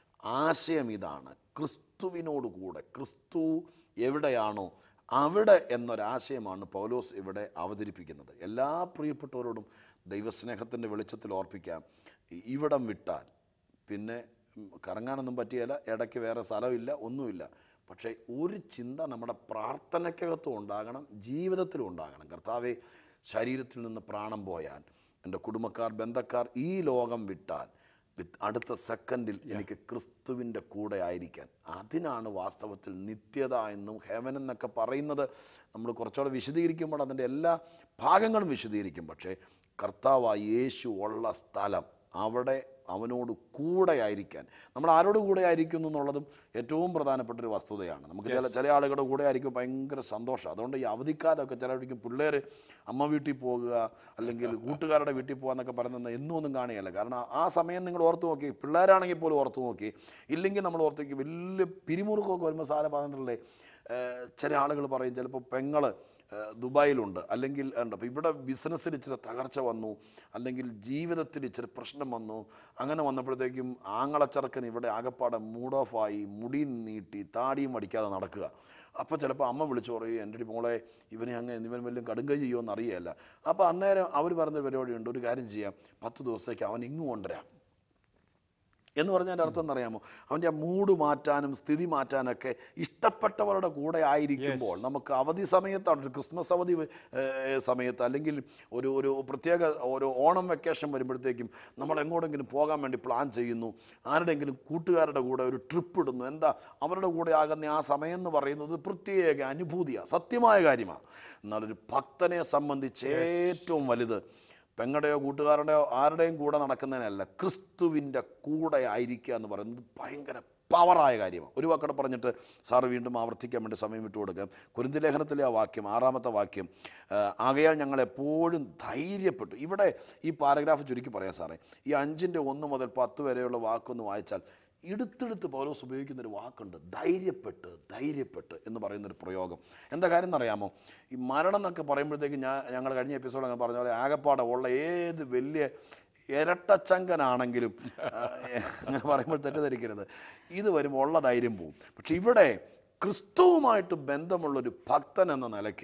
ആശയം ഇതാണ് ക്രിസ്തുവിനോട് കൂടെ ക്രിസ്തു എവിടെയാണോ അവിടെ എന്നൊരാശയമാണ് പൗലോസ് ഇവിടെ അവതരിപ്പിക്കുന്നത് എല്ലാ പ്രിയപ്പെട്ടവരോടും ദൈവസ്നേഹത്തിൻ്റെ വെളിച്ചത്തിൽ ഓർപ്പിക്കാം ഇ- ഇവിടം വിട്ടാൽ പിന്നെ ഉം, കറങ്ങാനൊന്നും പറ്റിയല്ല ഇടയ്ക്ക് വേറെ സ്ഥലമില്ല ഒന്നുമില്ല പക്ഷേ ഒരു ചിന്ത നമ്മുടെ പ്രാർത്ഥനയ്ക്കകത്തും ഉണ്ടാകണം ജീവിതത്തിലും ഉണ്ടാകണം കർത്താവെ ശരീരത്തിൽ നിന്ന് പ്രാണം പോയാൽ എൻ്റെ കുടുംബക്കാർ ബന്ധക്കാർ ഈ ലോകം വിട്ടാൽ വിത്ത് അടുത്ത സെക്കൻഡിൽ എനിക്ക് ക്രിസ്തുവിൻ്റെ കൂടെ ആയിരിക്കാൻ അതിനാണ് വാസ്തവത്തിൽ നിത്യത എന്നും ഹെവൻ എന്നൊക്കെ പറയുന്നത് നമ്മൾ കുറച്ചുകൂടെ വിശദീകരിക്കുമ്പോൾ അതിൻ്റെ എല്ലാ ഭാഗങ്ങളും വിശദീകരിക്കും പക്ഷേ കർത്താവായ യേശു ഉള്ള സ്ഥലം അവിടെ അവനോട് കൂടെ ആയിരിക്കാൻ നമ്മൾ ആരോട് കൂടെ ആയിരിക്കുന്നു എന്നുള്ളതും ഏറ്റവും പ്രധാനപ്പെട്ട ഒരു വസ്തുതയാണ് നമുക്ക് ചില ചില ആളുകളുടെ കൂടെ ആയിരിക്കും ഭയങ്കര സന്തോഷം അതുകൊണ്ട് ഈ അവധിക്കാലമൊക്കെ ചിലവഴിക്കും പിള്ളേർ അമ്മ വീട്ടിൽ പോകുക അല്ലെങ്കിൽ കൂട്ടുകാരുടെ വീട്ടിൽ പോകുക എന്നൊക്കെ പറയുന്നത് എന്നും ഒന്നും കാണുകയല്ല കാരണം ആ സമയം നിങ്ങൾ ഓർത്ത് നോക്കി പിള്ളേരാണെങ്കിൽ പോലും ഓർത്ത് നോക്കി ഇല്ലെങ്കിൽ നമ്മൾ ഓർത്ത് നോക്കി വലിയ പിരിമുറുക്കമൊക്കെ വരുമ്പോൾ സാല പറഞ്ഞിട്ടില്ലേ ഏഹ് ചില ആളുകൾ പറയും ചിലപ്പോൾ പെങ്ങള് ഏഹ് ദുബായിലുണ്ട് അല്ലെങ്കിൽ ഉണ്ട് അപ്പോൾ ഇവിടെ ബിസിനസ്സിൽ ഇച്ചിരി തകർച്ച വന്നു അല്ലെങ്കിൽ ജീവിതത്തിൽ ഇച്ചിരി പ്രശ്നം വന്നു അങ്ങനെ വന്നപ്പോഴത്തേക്കും ആങ്ങളച്ചറക്കൻ ഇവിടെ ആകപ്പാടെ മൂഡ് ഓഫായി മുടി നീട്ടി താടിയും അടിക്കാതെ നടക്കുക അപ്പോൾ ചിലപ്പോൾ അമ്മ വിളിച്ചു പറയും എൻ്റെ ഒരു മോളെ ഇവനെ അങ്ങ് ഇവൻ വല്ലതും കടുങ്കൈ ചെയ്യുമെന്ന് അറിയില്ല അപ്പോൾ അന്നേരം അവർ പറഞ്ഞ പരിപാടിയുണ്ട് ഒരു കാര്യം ചെയ്യാം പത്ത് ദിവസത്തേക്ക് അവൻ ഇങ്ങ് കൊണ്ടുവരാം എന്ന് പറഞ്ഞാൽ അർത്ഥം എന്നറിയാമോ അവൻ്റെ ആ മൂഡ് മാറ്റാനും സ്ഥിതി മാറ്റാനൊക്കെ ഇഷ്ടപ്പെട്ടവരുടെ കൂടെ ആയിരിക്കുമ്പോൾ നമുക്ക് അവധി സമയത്താണ് ഒരു ക്രിസ്മസ് അവധി ഏഹ്, സമയത്ത് അല്ലെങ്കിൽ ഒരു ഒരു പ്രത്യേക ഒരു ഓണം വെക്കേഷൻ വരുമ്പോഴത്തേക്കും നമ്മൾ എങ്ങോട്ടെങ്കിലും പോകാൻ വേണ്ടി പ്ലാൻ ചെയ്യുന്നു ആരുടെയെങ്കിലും കൂട്ടുകാരുടെ കൂടെ ഒരു ട്രിപ്പ് ഇടുന്നു എന്താ അവരുടെ കൂടെ ആകുന്ന ആ സമയം എന്ന് പറയുന്നത് പ്രത്യേക അനുഭൂതിയാണ് സത്യമായ കാര്യമാണ് എന്നാലൊരു ഭക്തനെ സംബന്ധിച്ച് ഏറ്റവും വലുത് പെങ്ങളുടെയോ കൂട്ടുകാരുടെയോ ആരുടെയും കൂടെ നടക്കുന്നതിനല്ല ക്രിസ്തുവിൻ്റെ കൂടെ ആയിരിക്കുക എന്ന് പറയുന്നത് ഭയങ്കര പവറായ കാര്യമാണ് ഒരു വാക്കടെ പറഞ്ഞിട്ട് സാറ് വീണ്ടും ആവർത്തിക്കാൻ വേണ്ടി സമയം വിട്ടു കൊടുക്കാം കുരുന്തി ലേഖനത്തിലെ ആ വാക്യം ആറാമത്തെ വാക്യം ആ, ആകയാൽ ഞങ്ങൾ എപ്പോഴും ധൈര്യപ്പെട്ടു ഇവിടെ ഈ പാരഗ്രാഫ് ചുരുക്കി പറയാം സാറേ ഈ അഞ്ചിൻ്റെ ഒന്ന് മുതൽ പത്ത് വരെയുള്ള വാക്കൊന്ന് വായിച്ചാൽ എടുത്തെടുത്ത് പൗലോസ് ഉപയോഗിക്കുന്ന ഒരു വാക്കുണ്ട് ധൈര്യപ്പെട്ട് ധൈര്യപ്പെട്ട് എന്ന് പറയുന്നൊരു പ്രയോഗം എന്താ കാര്യം എന്നറിയാമോ ഈ മരണം എന്നൊക്കെ പറയുമ്പോഴത്തേക്ക് ഞാൻ ഞങ്ങൾ കഴിഞ്ഞ എപ്പിസോഡ് അങ്ങനെ പറഞ്ഞ പോലെ ആകപ്പാടെ ഉള്ള ഏത് വലിയ ഇരട്ടച്ചങ്കനാണെങ്കിലും ആ, അങ്ങനെ പറയുമ്പോൾ തെറ്റിദ്ധരിക്കരുത് ഇത് വരുമ്പോൾ ഉള്ള ധൈര്യം പോവും പക്ഷെ ഇവിടെ ക്രിസ്തുവുമായിട്ട് ബന്ധമുള്ളൊരു ഭക്തൻ എന്ന നിലയ്ക്ക്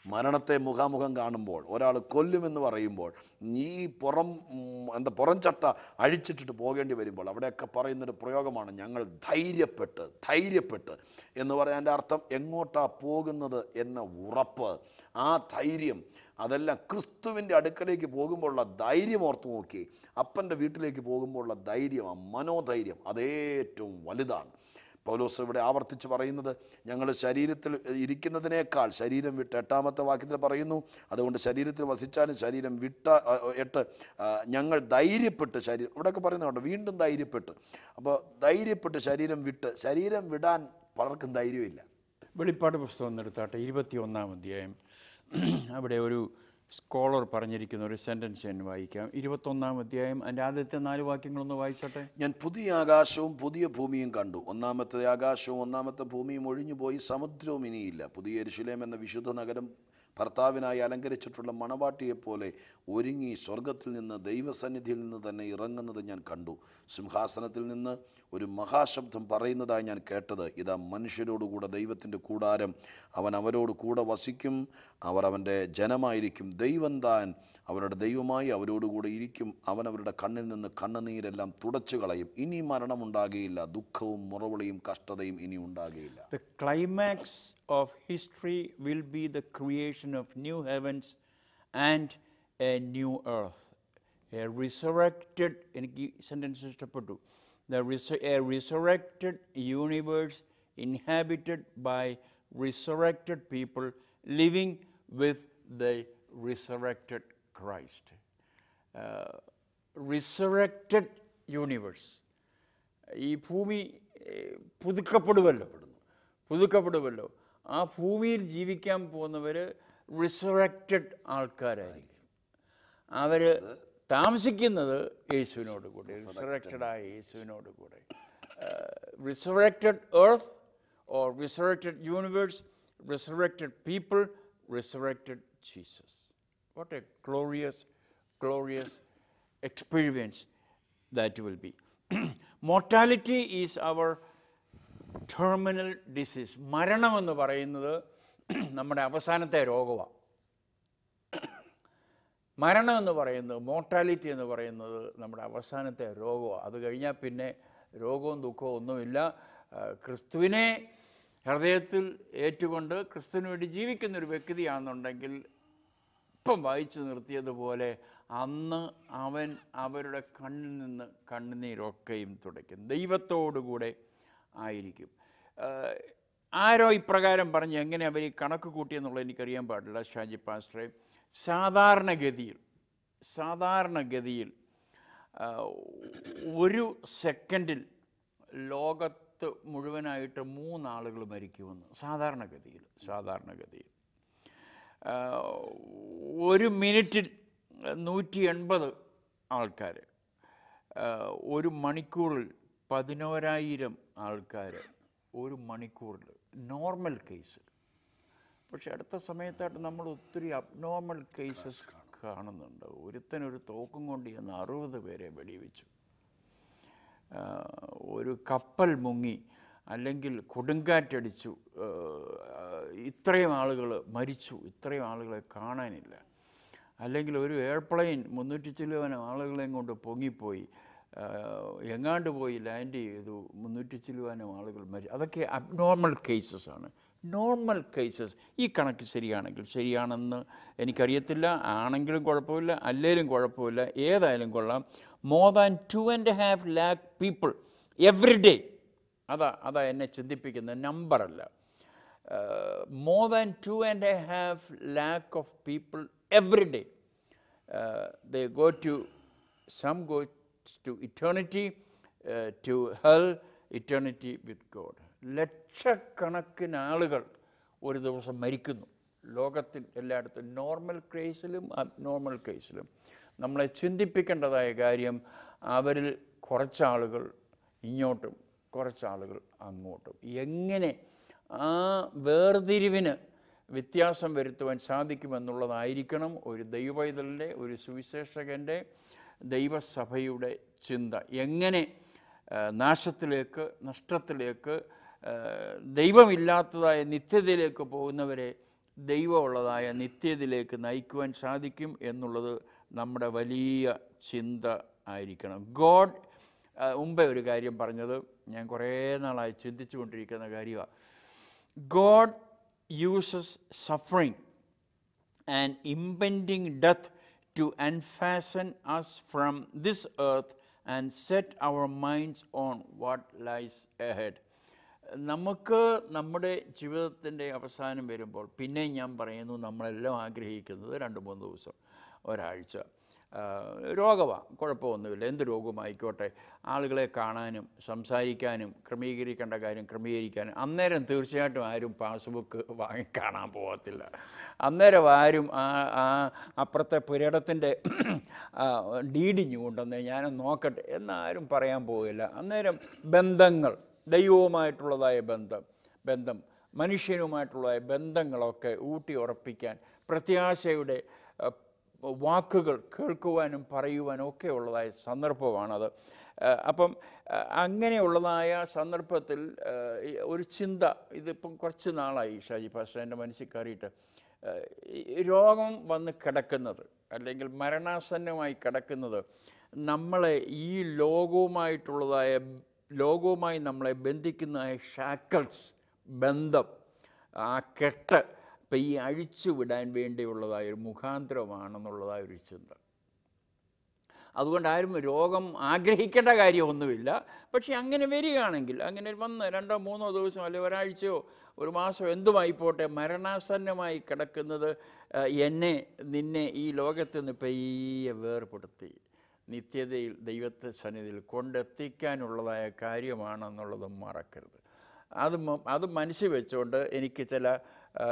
മരണത്തെ മുഖാമുഖം കാണുമ്പോൾ ഒരാൾ കൊല്ലുമെന്ന് പറയുമ്പോൾ നീ പുറം ഉം, എന്താ പുറം ചട്ട അഴിച്ചിട്ടിട്ട് പോകേണ്ടി വരുമ്പോൾ അവിടെയൊക്കെ പറയുന്നൊരു പ്രയോഗമാണ് ഞങ്ങൾ ധൈര്യപ്പെട്ട് ധൈര്യപ്പെട്ട് എന്ന് പറയാൻ്റെ അർത്ഥം എങ്ങോട്ടാ പോകുന്നത് എന്ന ഉറപ്പ് ആ ധൈര്യം അതെല്ലാം ക്രിസ്തുവിൻ്റെ അടുക്കലേക്ക് പോകുമ്പോഴുള്ള ധൈര്യം ഓർത്ത് നോക്കി അപ്പൻ്റെ വീട്ടിലേക്ക് പോകുമ്പോഴുള്ള ധൈര്യം ആ മനോധൈര്യം അതേറ്റവും വലുതാണ് പൗലോസ് ഇവിടെ ആവർത്തിച്ച് പറയുന്നത് ഞങ്ങൾ ശരീരത്തിൽ ഇരിക്കുന്നതിനേക്കാൾ ശരീരം വിട്ട് എട്ടാമത്തെ വാക്യത്തിൽ പറയുന്നു അതുകൊണ്ട് ശരീരത്തിൽ വസിച്ചാലും ശരീരം വിട്ട ആ, എട്ട് ആ, ഞങ്ങൾ ധൈര്യപ്പെട്ട് ശരീരം ഇവിടെയൊക്കെ പറയുന്നുണ്ട് വീണ്ടും ധൈര്യപ്പെട്ട് അപ്പോൾ ധൈര്യപ്പെട്ട് ശരീരം വിട്ട് ശരീരം വിടാൻ പലർക്കും ധൈര്യമില്ല വെളിപ്പാട് പുസ്തകം എടുത്താട്ടെ ഇരുപത്തി ഒന്നാം അധ്യായം അവിടെ ഒരു സ്കോളർ പറഞ്ഞിരിക്കുന്ന ഒരു സെൻറ്റൻസ് ഞാൻ വായിക്കാം ഇരുപത്തൊന്നാം അധ്യായം അതിൻ്റെ ആദ്യത്തെ നാല് വാക്യങ്ങളൊന്ന് വായിച്ചോട്ടെ ഞാൻ പുതിയ ആകാശവും പുതിയ ഭൂമിയും കണ്ടു ഒന്നാമത്തെ ആകാശവും ഒന്നാമത്തെ ഭൂമിയും ഒഴിഞ്ഞുപോയി സമുദ്രവും ഇനിയില്ല പുതിയ എരുശലേം എന്ന വിശുദ്ധ നഗരം ഭർത്താവിനായി അലങ്കരിച്ചിട്ടുള്ള മണവാട്ടിയെപ്പോലെ ഒരുങ്ങി സ്വർഗത്തിൽ നിന്ന് ദൈവസന്നിധിയിൽ നിന്ന് തന്നെ ഇറങ്ങുന്നത് ഞാൻ കണ്ടു സിംഹാസനത്തിൽ നിന്ന് ഒരു മഹാശബ്ദം പറയുന്നതായി ഞാൻ കേട്ടത് ഇതാ മനുഷ്യരോടുകൂടെ ദൈവത്തിൻ്റെ കൂടാരം അവൻ അവരോട് കൂടെ വസിക്കും അവർ അവൻ്റെ ജനമായിരിക്കും ദൈവം താൻ അവരുടെ ദൈവമായി അവരോടുകൂടെ ഇരിക്കും അവൻ അവരുടെ കണ്ണിൽ നിന്ന് കണ്ണുനീരെല്ലാം തുടച്ചു കളയും ഇനി മരണമുണ്ടാകുകയില്ല ദുഃഖവും മുറവിളിയും കഷ്ടതയും ഇനി ഉണ്ടാകുകയില്ല The climax of history will be the creation of new heavens and a new earth. A resurrected, എനിക്ക് സെൻറ്റൻസ് ഇഷ്ടപ്പെട്ടു The res- a resurrected universe inhabited by resurrected people living with the resurrected Christ. Uh, resurrected universe. ഈ ഭൂമി ഏഹ്, പുതുക്കപ്പെടുമല്ലോ പുതുക്കപ്പെടുമല്ലോ ആ ഭൂമിയിൽ ജീവിക്കാൻ പോകുന്നവർ റിസറക്റ്റഡ് ആൾക്കാരായിരിക്കും അവർ താമസിക്കുന്നത് യേശുവിനോട് കൂടെ റിസറക്റ്റഡ് ആയ യെശുവിനോട് കൂടെ resurrected earth or resurrected universe resurrected people resurrected Jesus what a glorious glorious experience that will be. Mortality is our terminal disease. മരണം എന്ന് പറയുന്നത് നമ്മുടെ അവസാനത്തെ രോഗമാണ് മരണം എന്ന് പറയുന്നത് മോർട്ടാലിറ്റി എന്ന് പറയുന്നത് നമ്മുടെ അവസാനത്തെ രോഗമാണ് അത് കഴിഞ്ഞാൽ പിന്നെ രോഗവും ദുഃഖവും ഒന്നുമില്ല ആ, ക്രിസ്തുവിനെ ഹൃദയത്തിൽ ഏറ്റുകൊണ്ട് ക്രിസ്തുവിന് വേണ്ടി ജീവിക്കുന്ന ഒരു വ്യക്തിയാണെന്നുണ്ടെങ്കിൽ ഇപ്പം വായിച്ചു നിർത്തിയതുപോലെ അന്ന് അവൻ അവരുടെ കണ്ണിൽ നിന്ന് കണ്ണുനീരൊക്കെയും തുടയ്ക്കും ദൈവത്തോടുകൂടെ ആയിരിക്കും ആഹ് ആരോ ഇപ്രകാരം പറഞ്ഞ് എങ്ങനെ അവർ ഈ കണക്ക് കൂട്ടിയെന്നുള്ളത് എനിക്കറിയാൻ പാടില്ല ഷാജി പാസ്റ്ററെ സാധാരണഗതിയിൽ സാധാരണഗതിയിൽ ആഹ് ഒരു സെക്കൻഡിൽ ലോകത്ത് മുഴുവനായിട്ട് മൂന്നാളുകൾ മരിക്കുമെന്ന് സാധാരണഗതിയിൽ സാധാരണഗതിയിൽ ആഹ് ഒരു മിനിറ്റിൽ നൂറ്റി എൺപത് ആൾക്കാർ ഒരു മണിക്കൂറിൽ പതിനോരായിരം ആൾക്കാർ ഒരു മണിക്കൂറിൽ നോർമൽ കേസ് പക്ഷെ അടുത്ത സമയത്തായിട്ട് നമ്മൾ ഒത്തിരി അബ്നോർമൽ കേസസ് കാണുന്നുണ്ട് ഒരുത്തനൊരു തോക്കും കൊണ്ട് ചെന്ന് അറുപത് പേരെ വെടിവെച്ചു ആഹ് ഒരു കപ്പൽ മുങ്ങി അല്ലെങ്കിൽ കൊടുങ്കാറ്റടിച്ചു ആഹ് ഇത്രയും ആളുകൾ മരിച്ചു ഇത്രയും ആളുകളെ കാണാനില്ല അല്ലെങ്കിൽ ഒരു എയർപ്ലെയിൻ മുന്നൂറ്റി ചില്ലുവനം ആളുകളെയും കൊണ്ട് പൊങ്ങിപ്പോയി ആഹ് എങ്ങാണ്ട് പോയി ലാൻഡ് ചെയ്തു മുന്നൂറ്റി ചില്ലുവാനം ആളുകൾ മരി അതൊക്കെ അബ്നോർമൽ കേസസ് ആണ് നോർമൽ കേസസ് ഈ കണക്ക് ശരിയാണെങ്കിൽ ശരിയാണെന്ന് എനിക്കറിയത്തില്ല ആണെങ്കിലും കുഴപ്പമില്ല അല്ലേലും കുഴപ്പമില്ല ഏതായാലും കൊള്ളാം more than two and half lakh people every day അതാ അതാ എന്നെ ചിന്തിപ്പിക്കുന്ന നമ്പറല്ല more than two and half lakh of people every day they go to some go to eternity to hell eternity with God ലക്ഷക്കണക്കിന് ആളുകൾ ഒരു ദിവസം മരിക്കുന്നു ലോകത്തിൽ എല്ലായിടത്തും നോർമൽ കേസിലും അബ്നോർമൽ കേസിലും നമ്മളെ ചിന്തിപ്പിക്കേണ്ടതായ കാര്യം അവരിൽ കുറച്ചാളുകൾ ഇങ്ങോട്ടും കുറച്ചാളുകൾ അങ്ങോട്ടും എങ്ങനെ ആ വേർതിരിവിന് വ്യത്യാസം വരുത്തുവാൻ സാധിക്കുമെന്നുള്ളതായിരിക്കണം ഒരു ദൈവപൈതലിൻ്റെ ഒരു സുവിശേഷകൻ്റെ ദൈവസഭയുടെ ചിന്ത എങ്ങനെ ആ, നാശത്തിലേക്ക് നഷ്ടത്തിലേക്ക് ആ, ദൈവമില്ലാത്തതായ നിത്യതയിലേക്ക് പോകുന്നവരെ ദൈവമുള്ളതായ നിത്യതയിലേക്ക് നയിക്കുവാൻ സാധിക്കും എന്നുള്ളത് നമ്മുടെ വലിയ ചിന്ത ആയിരിക്കണം ഗോഡ് മുമ്പേ ഒരു കാര്യം പറഞ്ഞത് ഞാൻ കുറേ നാളായി ചിന്തിച്ചു കൊണ്ടിരിക്കുന്ന കാര്യമാണ് God uses suffering and impending death to unfasten us from this earth and set our minds on what lies ahead. നമുക്ക് നമ്മുടെ ജീവിതത്തിൻ്റെ അവസാനം വരുമ്പോൾ പിന്നെ ഞാൻ പറയുന്നു നമ്മളെല്ലാം ആഗ്രഹിക്കുന്നത് രണ്ട് മൂന്ന് ദിവസം ഒരാഴ്ച രോഗമാണ് കുഴപ്പമൊന്നുമില്ല എന്ത് രോഗമായിക്കോട്ടെ ആളുകളെ കാണാനും സംസാരിക്കാനും ക്രമീകരിക്കേണ്ട കാര്യം ക്രമീകരിക്കാനും അന്നേരം തീർച്ചയായിട്ടും ആരും പാസ്ബുക്ക് വാങ്ങി കാണാൻ പോകത്തില്ല അന്നേരം ആരും ആ ആ അപ്പുറത്തെ പുരടത്തിൻ്റെ ഡീഡിഞ്ഞു കൊണ്ടുവന്ന് ഞാൻ നോക്കട്ടെ എന്നാരും പറയാൻ പോകില്ല അന്നേരം ബന്ധങ്ങൾ ദൈവവുമായിട്ടുള്ളതായ ബന്ധം ബന്ധം മനുഷ്യനുമായിട്ടുള്ള ബന്ധങ്ങളൊക്കെ ഊട്ടി ഉറപ്പിക്കാൻ പ്രത്യാശയുടെ അഹ്, വാക്കുകൾ കേൾക്കുവാനും പറയുവാനും ഒക്കെ ഉള്ളതായ സന്ദർഭമാണത് അഹ് അപ്പം അഹ് അങ്ങനെയുള്ളതായ സന്ദർഭത്തിൽ അഹ് ഈ ഒരു ചിന്ത ഇതിപ്പം കുറച്ച് നാളായി ഷാജി പാസ്റ്റർ എൻ്റെ മനസ്സിൽ കയറിയിട്ട് അഹ് ഈ രോഗം വന്ന് കിടക്കുന്നത് അല്ലെങ്കിൽ മരണാസന്നമായി കിടക്കുന്നത് നമ്മളെ ഈ ലോകവുമായിട്ടുള്ളതായ ലോകവുമായി നമ്മളെ ബന്ധിക്കുന്ന ഷാക്കിൾസ് ബന്ധം ആ കെട്ട് ഇപ്പം ഈ അഴിച്ചു വിടാൻ വേണ്ടിയുള്ളതായ ഒരു മുഖാന്തരമാണെന്നുള്ളതായ ഒരു ചിന്ത അതുകൊണ്ട് ആരും രോഗം ആഗ്രഹിക്കേണ്ട കാര്യമൊന്നുമില്ല പക്ഷേ അങ്ങനെ വരികയാണെങ്കിൽ അങ്ങനെ വന്ന് രണ്ടോ മൂന്നോ ദിവസം അല്ലെങ്കിൽ ഒരാഴ്ചയോ ഒരു മാസമോ എന്തുമായിപ്പോട്ടെ മരണാസന്നമായി കിടക്കുന്നത് ആ, എന്നെ നിന്നെ ഈ ലോകത്ത് നിന്ന് പെയ്യെ വേർപെടുത്തി നിത്യതയിൽ ദൈവത്തെ സന്നിധിയിൽ കൊണ്ടെത്തിക്കാനുള്ളതായ കാര്യമാണെന്നുള്ളത് മറക്കരുത് അത് മ- അത് മനസ്സിൽ വെച്ചുകൊണ്ട് എനിക്ക് ചില ആ,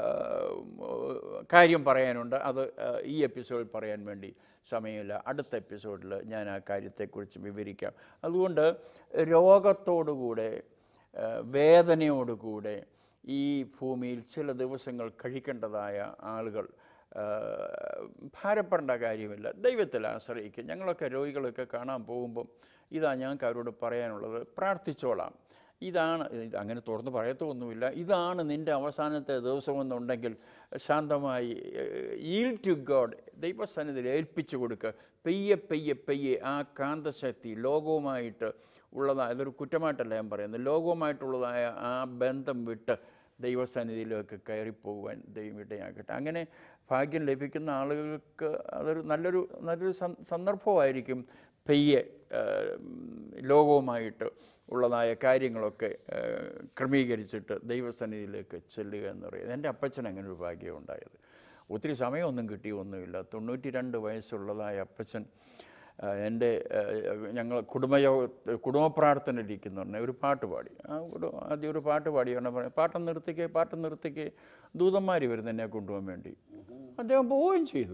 കാര്യം പറയാനുണ്ട് അത് ആ, ഈ എപ്പിസോഡിൽ പറയാൻ വേണ്ടി സമയമില്ല അടുത്ത എപ്പിസോഡിൽ ഞാൻ ആ കാര്യത്തെക്കുറിച്ച് വിവരിക്കാം അതുകൊണ്ട് രോഗത്തോടുകൂടെ ആ, വേദനയോടുകൂടെ ഈ ഭൂമിയിൽ ചില ദിവസങ്ങൾ കഴിക്കേണ്ടതായ ആളുകൾ ആ, ഭാരപ്പെടേണ്ട കാര്യമില്ല ദൈവത്തിൽ ആശ്രയിക്കുക ഞങ്ങളൊക്കെ രോഗികളൊക്കെ കാണാൻ പോകുമ്പം ഇതാ ഞങ്ങൾക്ക് അവരോട് പറയാനുള്ളത് പ്രാർത്ഥിച്ചോളാം ഇതാണ് ഇത് അങ്ങനെ തുറന്ന് പറയത്തൊന്നുമില്ല ഇതാണ് നിൻ്റെ അവസാനത്തെ ദിവസമെന്നുണ്ടെങ്കിൽ ശാന്തമായി ഈൽ ടു ഗോഡ് ദൈവസന്നിധിയിൽ ഏൽപ്പിച്ചു കൊടുക്കുക പെയ്യെ പെയ്യെ പെയ്യെ ആ കാന്തശക്തി ലോകവുമായിട്ട് ഉള്ളതായ അതൊരു കുറ്റമായിട്ടല്ല ഞാൻ പറയുന്നത് ലോകവുമായിട്ടുള്ളതായ ആ ബന്ധം വിട്ട് ദൈവസന്നിധിയിലേക്ക് കയറിപ്പോകുവാൻ ദൈവം ഇടയാക്കട്ടെ അങ്ങനെ ഭാഗ്യം ലഭിക്കുന്ന ആളുകൾക്ക് അതൊരു നല്ലൊരു നല്ലൊരു സന്ദ- സന്ദർഭമായിരിക്കും പെയ്യെ ആ, ലോകവുമായിട്ട് ഉള്ളതായ കാര്യങ്ങളൊക്കെ ആ, ക്രമീകരിച്ചിട്ട് ദൈവസന്നിധിയിലേക്ക് ചെല്ലുക എന്ന് പറയുന്നത് എൻ്റെ അപ്പച്ചൻ അങ്ങനെ ഒരു ഭാഗ്യം ഉണ്ടായത് ഒത്തിരി സമയമൊന്നും കിട്ടിയൊന്നുമില്ല തൊണ്ണൂറ്റി രണ്ട് വയസ്സുള്ളതായ അപ്പച്ചൻ ആ, എൻ്റെ ഞങ്ങൾ കുടുംബയോ കുടുംബ പ്രാർത്ഥന ഇരിക്കുന്ന പറഞ്ഞ ഒരു പാട്ട് പാടി ആ ഒരു ആദ്യം ഒരു പാട്ട് പാടി പറഞ്ഞ പറഞ്ഞു പാട്ടം നിർത്തിക്ക് പാട്ടം നിർത്തിക്ക് ദൂതന്മാർ വരുന്ന എന്നെ കൊണ്ടുപോകാൻ വേണ്ടി അദ്ദേഹം പോവുകയും ചെയ്തു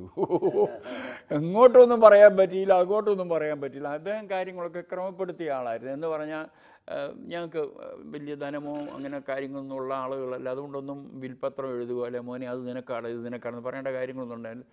എങ്ങോട്ടൊന്നും പറയാൻ പറ്റിയില്ല അങ്ങോട്ടൊന്നും പറയാൻ പറ്റിയില്ല അദ്ദേഹം കാര്യങ്ങളൊക്കെ ക്രമപ്പെടുത്തിയ ആളായിരുന്നു എന്ന് പറഞ്ഞാൽ ഞങ്ങൾക്ക് വലിയ ധനമോ അങ്ങനെ കാര്യങ്ങളൊന്നും ഉള്ള ആളുകളല്ല അതുകൊണ്ടൊന്നും വിൽപത്രം എഴുതുകയോ അല്ലെ മോനെ അത് നിനക്കാണ് ഇത് നിനക്കാണെന്ന് പറയേണ്ട കാര്യങ്ങളൊന്നും ഉണ്ടായില്ല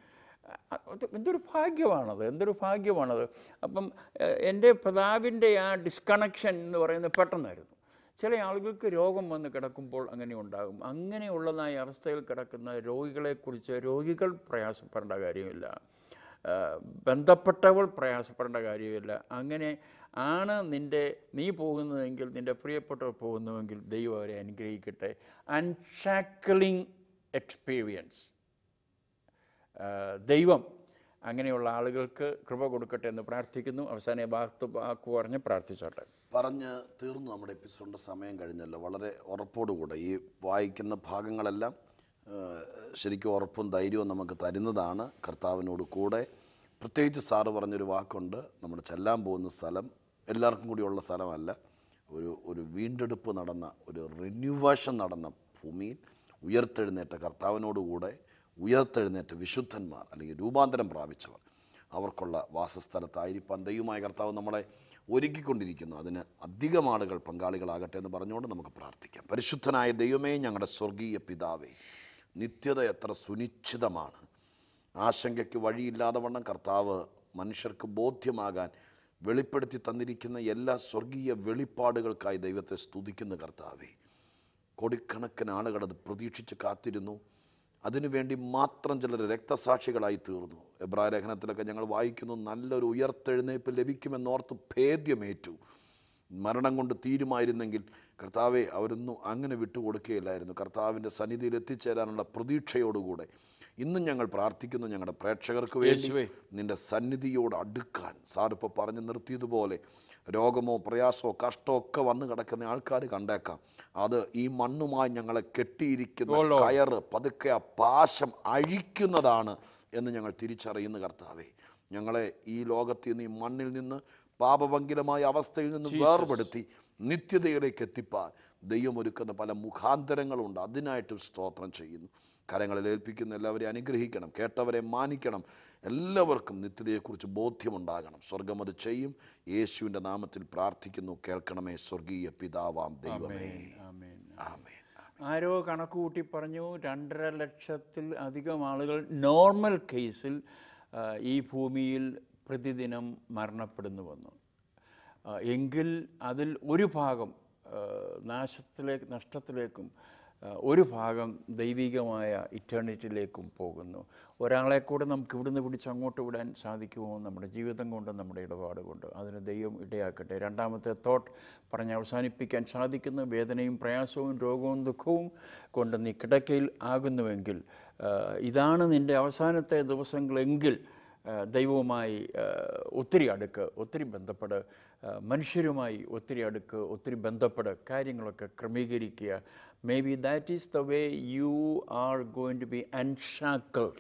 അത് എന്തൊരു ഭാഗ്യമാണത് എന്തൊരു ഭാഗ്യമാണത് അപ്പം ഏഹ്, എൻ്റെ പിതാവിൻ്റെ ആ ഡിസ്കണക്ഷൻ എന്ന് പറയുന്നത് പെട്ടെന്നായിരുന്നു ചില ആളുകൾക്ക് രോഗം വന്ന് കിടക്കുമ്പോൾ അങ്ങനെ ഉണ്ടാകും അങ്ങനെയുള്ളതായ അവസ്ഥയിൽ കിടക്കുന്ന രോഗികളെക്കുറിച്ച് രോഗികൾ പ്രയാസപ്പെടേണ്ട കാര്യമില്ല ആ, ബന്ധപ്പെട്ടവൾ പ്രയാസപ്പെടേണ്ട കാര്യമില്ല അങ്ങനെ ആണ് നിൻ്റെ നീ പോകുന്നതെങ്കിൽ നിൻ്റെ പ്രിയപ്പെട്ടവർ പോകുന്നുവെങ്കിൽ ദൈവം അവരെ അനുഗ്രഹിക്കട്ടെ അൺഷാക്കിളിങ് എക്സ്പീരിയൻസ് ആ, ദൈവം അങ്ങനെയുള്ള ആളുകൾക്ക് കൃപ കൊടുക്കട്ടെ എന്ന് പ്രാർത്ഥിക്കുന്നു അവസാന വാക്ക് വാക്ക് പറഞ്ഞ് പ്രാർത്ഥിച്ചോട്ടെ പറഞ്ഞ് തീർന്നു നമ്മുടെ എപ്പിസോഡിൻ്റെ സമയം കഴിഞ്ഞല്ലോ വളരെ ഉറപ്പോടുകൂടെ ഈ വായിക്കുന്ന ഭാഗങ്ങളെല്ലാം ആ, ശരിക്കും ഉറപ്പും ധൈര്യവും നമുക്ക് തരുന്നതാണ് കർത്താവിനോട് കൂടെ പ്രത്യേകിച്ച് സാറ് പറഞ്ഞൊരു വാക്കുണ്ട് നമ്മൾ ചെല്ലാൻ പോകുന്ന സ്ഥലം എല്ലാവർക്കും കൂടിയുള്ള സ്ഥലമല്ല ഒരു ഒരു വീണ്ടെടുപ്പ് നടന്ന ഒരു റിന്യൂവേഷൻ നടന്ന ഭൂമിയിൽ ഉയർത്തെഴുന്നേറ്റ കർത്താവിനോടുകൂടെ ഉയർത്തെഴുന്നേറ്റ വിശുദ്ധന്മാർ അല്ലെങ്കിൽ രൂപാന്തരം പ്രാപിച്ചവർ അവർക്കുള്ള വാസസ്ഥലത്തായിരിക്കാൻ ദൈവമായ കർത്താവ് നമ്മളെ ഒരുക്കിക്കൊണ്ടിരിക്കുന്നു അതിന് അധികം ആളുകൾ പങ്കാളികളാകട്ടെ എന്ന് പറഞ്ഞുകൊണ്ട് നമുക്ക് പ്രാർത്ഥിക്കാം പരിശുദ്ധനായ ദൈവമേ ഞങ്ങളുടെ സ്വർഗീയ പിതാവേ നിത്യത എത്ര സുനിശ്ചിതമാണ് ആശങ്കയ്ക്ക് വഴിയില്ലാതെ വണ്ണം കർത്താവ് മനുഷ്യർക്ക് ബോധ്യമാകാൻ വെളിപ്പെടുത്തി തന്നിരിക്കുന്ന എല്ലാ സ്വർഗീയ വെളിപ്പാടുകൾക്കായി ദൈവത്തെ സ്തുതിക്കുന്ന കർത്താവേ കോടിക്കണക്കിന് ആളുകൾ അത് പ്രതീക്ഷിച്ച് കാത്തിരുന്നു അതിനുവേണ്ടി മാത്രം ചിലർ രക്തസാക്ഷികളായി തീർന്നു എബ്രായ ലേഖനത്തിലൊക്കെ ഞങ്ങൾ വായിക്കുന്നു നല്ലൊരു ഉയർത്തെഴുന്നേൽപ്പ് ലഭിക്കുമെന്നോർത്ത് ഭേദ്യമേറ്റു മരണം കൊണ്ട് തീരുമായിരുന്നെങ്കിൽ കർത്താവെ അവരൊന്നും അങ്ങനെ വിട്ടുകൊടുക്കുകയില്ലായിരുന്നു കർത്താവിൻ്റെ സന്നിധിയിൽ എത്തിച്ചേരാനുള്ള പ്രതീക്ഷയോടുകൂടെ ഇന്നും ഞങ്ങൾ പ്രാർത്ഥിക്കുന്നു ഞങ്ങളുടെ പ്രേക്ഷകർക്ക് വേണ്ടി യേശുവേ. നിന്റെ സന്നിധിയോട് അടുക്കാൻ സാറിപ്പോൾ പറഞ്ഞു നിർത്തിയതുപോലെ രോഗമോ പ്രയാസമോ കഷ്ടമോ ഒക്കെ വന്നു കിടക്കുന്ന ആൾക്കാർ കണ്ടേക്കാം അത് ഈ മണ്ണുമായി ഞങ്ങളെ കെട്ടിയിരിക്കുന്ന കയറ് പതുക്കെ ആ പാശം അഴിക്കുന്നതാണ് എന്ന് ഞങ്ങൾ തിരിച്ചറിയുന്ന കർത്താവേ ഞങ്ങളെ ഈ ലോകത്തിൽ നിന്ന് ഈ മണ്ണിൽ നിന്ന് പാപഭംഗിരമായ അവസ്ഥയിൽ നിന്ന് വേർപെടുത്തി നിത്യതയിലേക്ക് എത്തിപ്പാൻ ദൈവം ഒരുക്കുന്ന പല മുഖാന്തരങ്ങളുണ്ട് അതിനായിട്ട് സ്തോത്രം ചെയ്യുന്നു കരങ്ങളിൽ ഏൽപ്പിക്കുന്ന എല്ലാവരെയും അനുഗ്രഹിക്കണം കേട്ടവരെ മാനിക്കണം എല്ലാവർക്കും നിത്യതയെക്കുറിച്ച് ബോധ്യമുണ്ടാകണം സ്വർഗം അത് ചെയ്യും യേശുവിൻ്റെ നാമത്തിൽ പ്രാർത്ഥിക്കുന്നു കേൾക്കണമേ സ്വർഗീയ പിതാവാം ദൈവമേ ആമേൻ ആമേൻ ആരോ കണക്ക് കൂട്ടി പറഞ്ഞു രണ്ടര ലക്ഷത്തിൽ അധികം ആളുകൾ നോർമൽ കേസിൽ ആ, ഈ ഭൂമിയിൽ പ്രതിദിനം മരണപ്പെടുന്നുവെന്ന് ആ, എങ്കിൽ അതിൽ ഒരു ഭാഗം ആ, നാശത്തിലേക്ക് നഷ്ടത്തിലേക്കും ആ, ഒരു ഭാഗം ദൈവികമായ ഇറ്റേണിറ്റിയിലേക്കും പോകുന്നു ഒരാളെ കൂടെ നമുക്ക് ഇവിടുന്ന് പിടിച്ച് അങ്ങോട്ട് വിടാൻ സാധിക്കുമോ നമ്മുടെ ജീവിതം കൊണ്ട് നമ്മുടെ ഇടപാട് കൊണ്ട് അതിന് ദൈവം ഇടയാക്കട്ടെ രണ്ടാമത്തെ തോട്ട് പറഞ്ഞ് അവസാനിപ്പിക്കാൻ സാധിക്കുന്ന വേദനയും പ്രയാസവും രോഗവും ദുഃഖവും കൊണ്ട് നീ കിടക്കയിൽ ആകുന്നുവെങ്കിൽ ആ, ഇതാണ് നിൻ്റെ അവസാനത്തെ ദിവസങ്ങളെങ്കിൽ ആ, ദൈവവുമായി ആ, ഒത്തിരി അടുക്ക് ഒത്തിരി ബന്ധപ്പെട് ആ, മനുഷ്യരുമായി ഒത്തിരി അടുക്ക് ഒത്തിരി ബന്ധപ്പെട് കാര്യങ്ങളൊക്കെ ക്രമീകരിക്കുക maybe that is the way you are going to be unshackled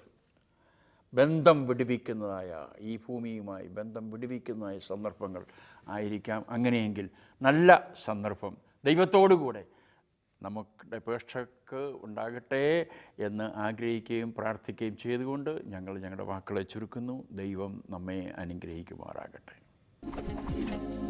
ബന്ധം വിടുവിക്കുന്നതായ ഈ ഭൂമിയുമായി ബന്ധം വിടുവിക്കുന്നതായ സന്ദർഭങ്ങൾ ആയിരിക്കാം അങ്ങനെയെങ്കിൽ നല്ല സന്ദർഭം ദൈവത്തോടുകൂടെ നമ്മുടെ അപേക്ഷക്ക് ഉണ്ടാകട്ടെ എന്ന് ആഗ്രഹിക്കുകയും പ്രാർത്ഥിക്കുകയും ചെയ്തുകൊണ്ട് ഞങ്ങൾ ഞങ്ങളുടെ വാക്കുകളെ ചുരുക്കുന്നു ദൈവം നമ്മെ അനുഗ്രഹിക്കുമാറാകട്ടെ